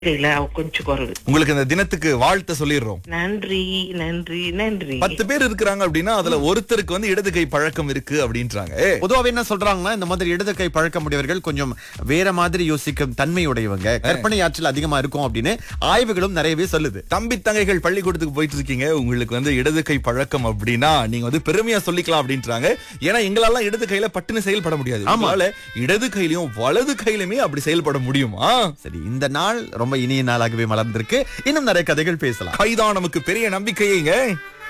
கையில அவ கொஞ்சம் குறைவு உங்களுக்கு இந்த தினத்துக்கு வாழ்த்த சொல்லிடுறோம் நன்றி நன்றி நன்றி பத்து பேர் இருக்கிறாங்க அப்படின்னா அதுல ஒருத்தருக்கு வந்து இடது கை பழக்கம் இருக்கு அப்படின்றாங்க ஏ, பொதுவாவே என்ன சொல்றாங்கன்னா இந்த மாதிரி இடது கை பழக்க முடியவர்கள் கொஞ்சம் வேற மாதிரி யோசிக்கும் தன்மையுடையவங்க கற்பனை ஆற்றல் அதிகமா இருக்கும் அப்படின்னு ஆய்வுகளும் நிறையவே சொல்லுது தம்பி தங்கைகள் பள்ளிக்கூடத்துக்கு போயிட்டு இருக்கீங்க உங்களுக்கு வந்து இடது கை பழக்கம் அப்படின்னா நீங்க வந்து பெருமையா சொல்லிக்கலாம் அப்படின்றாங்க ஏன்னா எங்களால இடது கையில பட்டுன்னு செயல்பட முடியாது ஆமால இடது கையிலயும் வலது கையிலுமே அப்படி செயல்பட முடியுமா சரி இந்த நாள் ரொம்ப இனிய நாளாகவே மலர்ந்திருக்கு இன்னும் நிறைய கதைகள் பேசலாம் கைதான் நமக்கு பெரிய நம்பிக்கையேங்க